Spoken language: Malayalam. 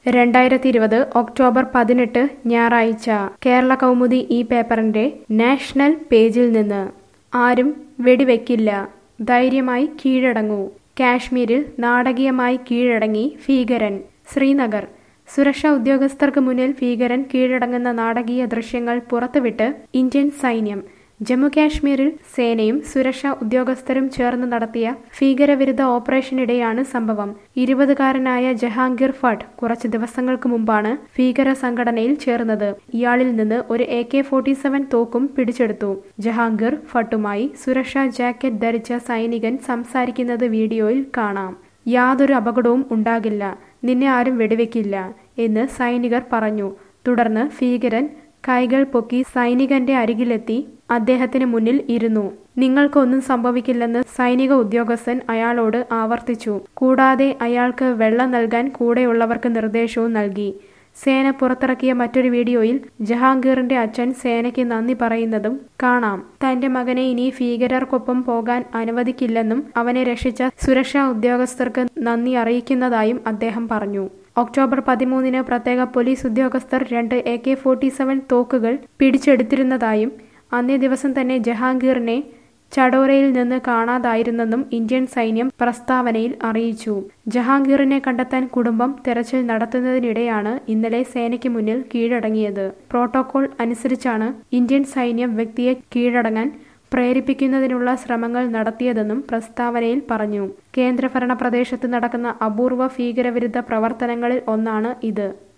രണ്ടായിരത്തി ഇരുപത് ഒക്ടോബർ പതിനെട്ട് ഞായറാഴ്ച കേരള കൗമുദി ഈ പേപ്പറിന്റെ നാഷണൽ പേജിൽ നിന്ന് ആരും വെടിവെക്കില്ല ധൈര്യമായി കീഴടങ്ങൂ കാശ്മീരിൽ നാടകീയമായി കീഴടങ്ങി ഭീകരൻ ശ്രീനഗർ സുരക്ഷാ ഉദ്യോഗസ്ഥർക്ക് മുന്നിൽ ഭീകരൻ കീഴടങ്ങുന്ന നാടകീയ ദൃശ്യങ്ങൾ പുറത്തുവിട്ട് ഇന്ത്യൻ സൈന്യം ജമ്മു കാശ്മീരിൽ സേനയും സുരക്ഷാ ഉദ്യോഗസ്ഥരും ചേർന്ന് നടത്തിയ ഭീകരവിരുദ്ധ ഓപ്പറേഷനിടെയാണ് സംഭവം ഇരുപതുകാരനായ ജഹാംഗീർ ഭട്ട് കുറച്ച് ദിവസങ്ങൾക്ക് മുമ്പാണ് ഭീകര സംഘടനയിൽ ചേർന്നത് ഇയാളിൽ നിന്ന് ഒരു എ കെ ഫോർട്ടി സെവൻ തോക്കും പിടിച്ചെടുത്തു ജഹാംഗീർ ഭട്ടുമായി സുരക്ഷാ ജാക്കറ്റ് ധരിച്ച സൈനികൻ സംസാരിക്കുന്നത് വീഡിയോയിൽ കാണാം യാതൊരു അപകടവും ഉണ്ടാകില്ല നിന്നെ ആരും വെടിവെക്കില്ല എന്ന് സൈനികർ പറഞ്ഞു തുടർന്ന് ഭീകരൻ കൈകൾ പൊക്കി സൈനികന്റെ അരികിലെത്തി അദ്ദേഹത്തിന് മുന്നിൽ ഇരുന്നു നിങ്ങൾക്കൊന്നും സംഭവിക്കില്ലെന്ന് സൈനിക ഉദ്യോഗസ്ഥൻ അയാളോട് ആവർത്തിച്ചു കൂടാതെ അയാൾക്ക് വെള്ളം നൽകാൻ കൂടെയുള്ളവർക്ക് നിർദ്ദേശവും നൽകി സേന പുറത്തിറക്കിയ മറ്റൊരു വീഡിയോയിൽ ജഹാംഗീറിന്റെ അച്ഛൻ സേനയ്ക്ക് നന്ദി പറയുന്നതും കാണാം തന്റെ മകനെ ഇനി ഭീകരർക്കൊപ്പം പോകാൻ അനുവദിക്കില്ലെന്നും അവനെ രക്ഷിച്ച സുരക്ഷാ ഉദ്യോഗസ്ഥർക്ക് നന്ദി അറിയിക്കുന്നതായും അദ്ദേഹം പറഞ്ഞു ഒക്ടോബർ പതിമൂന്നിന് പ്രത്യേക പോലീസ് ഉദ്യോഗസ്ഥർ രണ്ട് എ കെ ഫോർട്ടി സെവൻ തോക്കുകൾ പിടിച്ചെടുത്തിരുന്നതായും അന്നേ ദിവസം തന്നെ ജഹാംഗീറിനെ ചഡോരയിൽ നിന്ന് കാണാതായിരുന്നെന്നും ഇന്ത്യൻ സൈന്യം പ്രസ്താവനയിൽ അറിയിച്ചു ജഹാംഗീറിനെ കണ്ടെത്താൻ കുടുംബം തെരച്ചിൽ നടത്തുന്നതിനിടെയാണ് ഇന്നലെ സേനയ്ക്ക് മുന്നിൽ കീഴടങ്ങിയത് പ്രോട്ടോകോൾ അനുസരിച്ചാണ് ഇന്ത്യൻ സൈന്യം വ്യക്തിയെ കീഴടങ്ങാൻ പ്രേരിപ്പിക്കുന്നതിനുള്ള ശ്രമങ്ങൾ നടത്തിയതെന്നും പ്രസ്താവനയിൽ പറഞ്ഞു കേന്ദ്രഭരണ പ്രദേശത്ത് നടക്കുന്ന അപൂർവ ഭീകരവിരുദ്ധ പ്രവർത്തനങ്ങളിൽ ഒന്നാണ് ഇത്